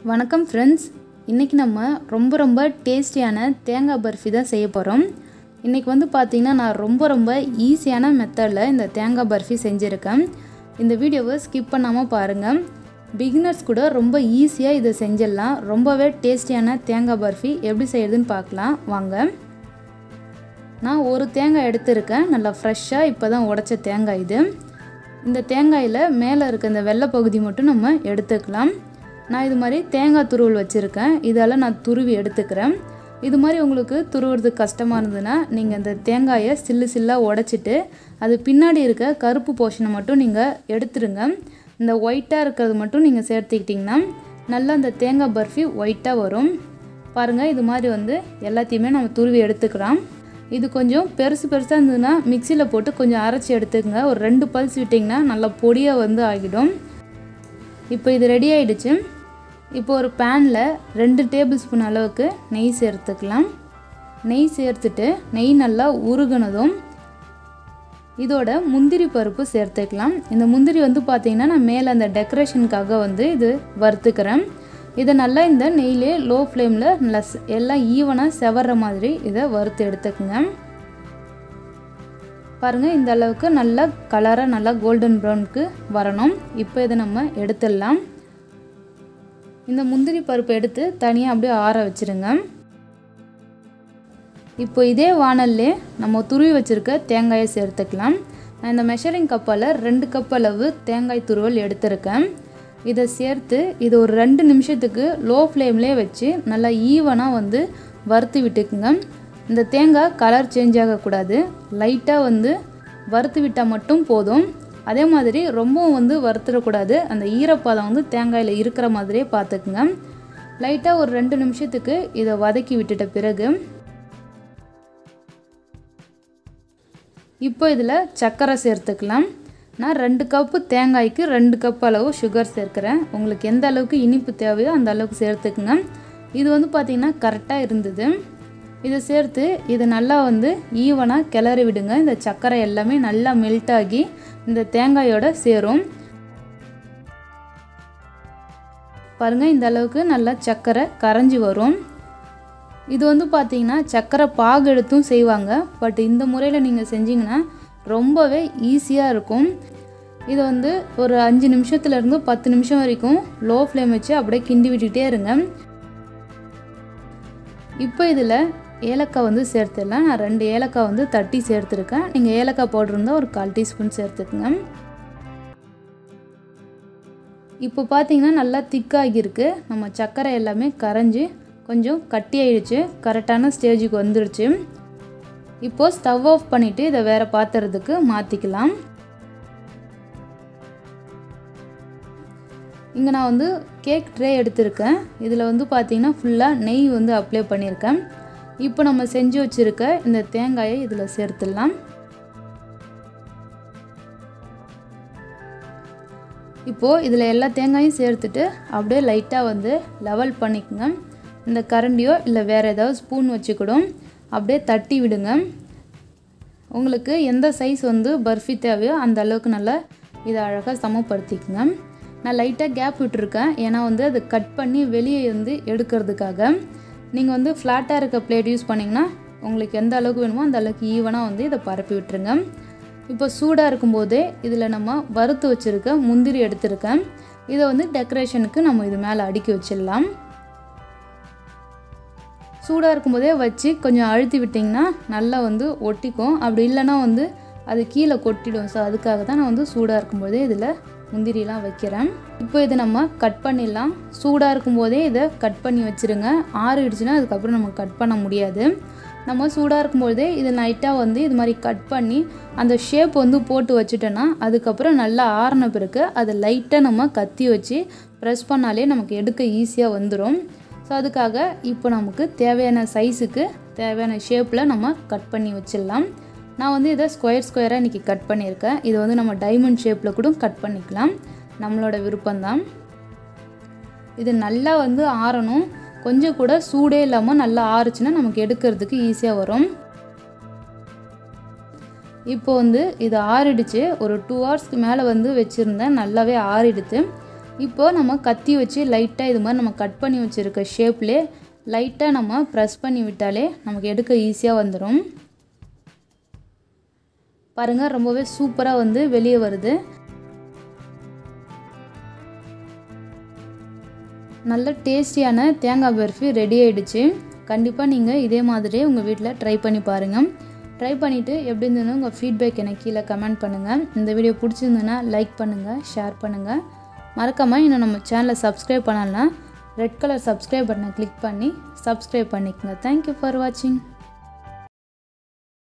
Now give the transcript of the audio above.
வணக்கம் ஃப்ரெண்ட்ஸ் இன்றைக்கி நம்ம ரொம்ப ரொம்ப டேஸ்டியான தேங்காய் பர்ஃபி தான் செய்ய போகிறோம் இன்றைக்கி வந்து பார்த்திங்கன்னா நான் ரொம்ப ரொம்ப ஈஸியான மெத்தடில் இந்த தேங்காய் பர்ஃபி செஞ்சுருக்கேன் இந்த வீடியோவை ஸ்கிப் பண்ணாமல் பாருங்கள் பிகினர்ஸ் கூட ரொம்ப ஈஸியாக இதை செஞ்சிடலாம் ரொம்பவே டேஸ்டியான தேங்காய் பர்ஃபி எப்படி செய்யறதுன்னு பார்க்கலாம் வாங்க நான் ஒரு தேங்காய் எடுத்திருக்கேன் நல்லா ஃப்ரெஷ்ஷாக இப்போ தான் உடச்ச தேங்காய் இது இந்த தேங்காயில் மேலே இருக்க இந்த வெள்ளை பகுதி மட்டும் நம்ம எடுத்துக்கலாம் நான் இது மாதிரி தேங்காய் துருவல் வச்சுருக்கேன் இதால் நான் துருவி எடுத்துக்கிறேன் இது மாதிரி உங்களுக்கு துருவுறதுக்கு கஷ்டமாக இருந்ததுன்னா நீங்கள் இந்த தேங்காயை சில்லு சில்லாக உடச்சிட்டு அது பின்னாடி இருக்க கருப்பு போர்ஷனை மட்டும் நீங்கள் எடுத்துருங்க இந்த ஒயிட்டாக இருக்கிறது மட்டும் நீங்கள் சேர்த்துக்கிட்டிங்கன்னா நல்லா அந்த தேங்காய் பர்ஃபி ஒயிட்டாக வரும் பாருங்கள் இது மாதிரி வந்து எல்லாத்தையுமே நம்ம துருவி எடுத்துக்கலாம் இது கொஞ்சம் பெருசு பெருசாக இருந்ததுன்னா மிக்சியில் போட்டு கொஞ்சம் அரைச்சி எடுத்துக்கங்க ஒரு ரெண்டு பல்ஸ் விட்டிங்கன்னா நல்லா பொடியாக வந்து ஆகிடும் இப்போ இது ரெடி ஆகிடுச்சு இப்போ ஒரு பேனில் ரெண்டு டேபிள் ஸ்பூன் அளவுக்கு நெய் சேர்த்துக்கலாம் நெய் சேர்த்துட்டு நெய் நல்லா உருகுனதும் இதோட முந்திரி பருப்பு சேர்த்துக்கலாம் இந்த முந்திரி வந்து பார்த்திங்கன்னா நான் மேலே அந்த டெக்கரேஷனுக்காக வந்து இது வறுத்துக்கிறேன் இதை நல்லா இந்த நெய்லே லோ ஃப்ளேமில் நல்லா எல்லாம் ஈவனாக செவற மாதிரி இதை வறுத்து எடுத்துக்கோங்க பாருங்கள் இந்த அளவுக்கு நல்லா கலராக நல்லா கோல்டன் ப்ரௌனுக்கு வரணும் இப்போ இதை நம்ம எடுத்துடலாம் இந்த முந்திரி பருப்பு எடுத்து தனியாக அப்படியே ஆற வச்சுருங்க இப்போ இதே வானல்லே நம்ம துருவி வச்சுருக்க தேங்காயை சேர்த்துக்கலாம் நான் இந்த மெஷரிங் கப்பால் ரெண்டு கப் அளவு தேங்காய் துருவல் எடுத்திருக்கேன் இதை சேர்த்து இது ஒரு ரெண்டு நிமிஷத்துக்கு லோ ஃப்ளேம்லேயே வச்சு நல்லா ஈவனாக வந்து வறுத்து விட்டுக்குங்க இந்த தேங்காய் கலர் சேஞ்ச் ஆகக்கூடாது லைட்டாக வந்து வறுத்து விட்டால் மட்டும் போதும் அதே மாதிரி ரொம்பவும் வந்து வறுத்துடக்கூடாது அந்த ஈரப்பதம் வந்து தேங்காயில் இருக்கிற மாதிரியே பார்த்துக்குங்க லைட்டாக ஒரு ரெண்டு நிமிஷத்துக்கு இதை வதக்கி விட்டுட்ட பிறகு இப்போ இதில் சர்க்கரை சேர்த்துக்கலாம் நான் ரெண்டு கப்பு தேங்காய்க்கு ரெண்டு கப் அளவு சுகர் சேர்க்குறேன் உங்களுக்கு எந்த அளவுக்கு இனிப்பு தேவையோ அந்த அளவுக்கு சேர்த்துக்குங்க இது வந்து பார்த்திங்கன்னா கரெக்டாக இருந்தது இதை சேர்த்து இதை நல்லா வந்து ஈவனாக கிளறி விடுங்க இந்த சர்க்கரை எல்லாமே நல்லா மெல்ட் ஆகி இந்த தேங்காயோட சேரும் பாருங்கள் இந்த அளவுக்கு நல்லா சர்க்கரை கரைஞ்சி வரும் இது வந்து பார்த்திங்கன்னா சர்க்கரை பாகு எடுத்தும் செய்வாங்க பட் இந்த முறையில் நீங்கள் செஞ்சீங்கன்னா ரொம்பவே ஈஸியாக இருக்கும் இதை வந்து ஒரு அஞ்சு நிமிஷத்துலேருந்து பத்து நிமிஷம் வரைக்கும் லோ ஃப்ளேம் வச்சு அப்படியே கிண்டி விட்டுக்கிட்டே இருங்க இப்போ இதில் ஏலக்காய் வந்து சேர்த்துடலாம் நான் ரெண்டு ஏலக்காய் வந்து தட்டி சேர்த்துருக்கேன் நீங்கள் ஏலக்காய் பவுடர் இருந்தால் ஒரு கால் டீஸ்பூன் சேர்த்துக்குங்க இப்போ பார்த்தீங்கன்னா நல்லா திக்காகியிருக்கு நம்ம சர்க்கரை எல்லாமே கரைஞ்சி கொஞ்சம் கட்டி ஆயிடுச்சு கரெக்டான ஸ்டேஜுக்கு வந்துடுச்சு இப்போது ஸ்டவ் ஆஃப் பண்ணிவிட்டு இதை வேறு பாத்திரத்துக்கு மாற்றிக்கலாம் இங்கே நான் வந்து கேக் ட்ரே எடுத்திருக்கேன் இதில் வந்து பார்த்திங்கன்னா ஃபுல்லாக நெய் வந்து அப்ளை பண்ணியிருக்கேன் இப்போ நம்ம செஞ்சு வச்சுருக்க இந்த தேங்காயை இதில் சேர்த்துடலாம் இப்போது இதில் எல்லா தேங்காயும் சேர்த்துட்டு அப்படியே லைட்டாக வந்து லெவல் பண்ணிக்கோங்க இந்த கரண்டியோ இல்லை வேறு ஏதாவது ஸ்பூன் வச்சுக்கூடும் அப்படியே தட்டி விடுங்க உங்களுக்கு எந்த சைஸ் வந்து பர்ஃபி தேவையோ அந்த அளவுக்கு நல்லா இதை அழகாக சமப்படுத்திக்கோங்க நான் லைட்டாக கேப் விட்டுருக்கேன் ஏன்னா வந்து அது கட் பண்ணி வெளியே வந்து எடுக்கிறதுக்காக நீங்கள் வந்து ஃப்ளாட்டாக இருக்க பிளேட் யூஸ் பண்ணிங்கன்னா உங்களுக்கு எந்த அளவுக்கு வேணுமோ அந்த அளவுக்கு ஈவனாக வந்து இதை பரப்பி விட்டுருங்க இப்போ சூடாக இருக்கும்போதே இதில் நம்ம வறுத்து வச்சுருக்க முந்திரி எடுத்திருக்கேன் இதை வந்து டெக்கரேஷனுக்கு நம்ம இது மேலே அடுக்கி வச்சிடலாம் சூடாக இருக்கும்போதே வச்சு கொஞ்சம் அழுத்தி விட்டிங்கன்னா நல்லா வந்து ஒட்டிக்கும் அப்படி இல்லைன்னா வந்து அது கீழே கொட்டிடும் ஸோ அதுக்காக தான் நான் வந்து சூடாக இருக்கும்போதே இதில் முந்திரிலாம் வைக்கிறேன் இப்போ இதை நம்ம கட் பண்ணிடலாம் சூடாக இருக்கும்போதே இதை கட் பண்ணி வச்சுருங்க ஆறிடுச்சுன்னா அதுக்கப்புறம் நம்ம கட் பண்ண முடியாது நம்ம சூடாக இருக்கும்போதே இது லைட்டாக வந்து இது மாதிரி கட் பண்ணி அந்த ஷேப் வந்து போட்டு வச்சுட்டோன்னா அதுக்கப்புறம் நல்லா ஆறின பிறகு அதை லைட்டாக நம்ம கத்தி வச்சு ப்ரெஸ் பண்ணாலே நமக்கு எடுக்க ஈஸியாக வந்துடும் ஸோ அதுக்காக இப்போ நமக்கு தேவையான சைஸுக்கு தேவையான ஷேப்பில் நம்ம கட் பண்ணி வச்சிடலாம் நான் வந்து இதை ஸ்கொயர் ஸ்கொயராக இன்றைக்கி கட் பண்ணியிருக்கேன் இது வந்து நம்ம டைமண்ட் ஷேப்பில் கூட கட் பண்ணிக்கலாம் நம்மளோட விருப்பம்தான் இது நல்லா வந்து ஆறணும் கொஞ்சம் கூட சூடே இல்லாமல் நல்லா ஆறுச்சுன்னா நமக்கு எடுக்கிறதுக்கு ஈஸியாக வரும் இப்போ வந்து இது ஆறிடுச்சு ஒரு டூ ஹவர்ஸ்க்கு மேலே வந்து வச்சுருந்தேன் நல்லாவே ஆறிடுச்சு இப்போ நம்ம கத்தி வச்சு லைட்டாக இது மாதிரி நம்ம கட் பண்ணி வச்சுருக்க ஷேப்லே லைட்டாக நம்ம ப்ரெஸ் பண்ணி விட்டாலே நமக்கு எடுக்க ஈஸியாக வந்துடும் பாருங்கள் ரொம்பவே சூப்பராக வந்து வெளியே வருது நல்ல டேஸ்டியான தேங்காய் பர்ஃபி ரெடி ஆகிடுச்சு கண்டிப்பாக நீங்கள் இதே மாதிரி உங்கள் வீட்டில் ட்ரை பண்ணி பாருங்கள் ட்ரை பண்ணிவிட்டு எப்படி இருந்ததுன்னு உங்கள் ஃபீட்பேக் எனக்கு கீழே கமெண்ட் பண்ணுங்கள் இந்த வீடியோ பிடிச்சிருந்துன்னா லைக் பண்ணுங்கள் ஷேர் பண்ணுங்கள் மறக்காமல் இன்னும் நம்ம சேனலை சப்ஸ்கிரைப் பண்ணலாம் ரெட் கலர் சப்ஸ்கிரைப் பட்டனை கிளிக் பண்ணி சப்ஸ்கிரைப் பண்ணிக்கோங்க தேங்க்யூ ஃபார் வாட்சிங்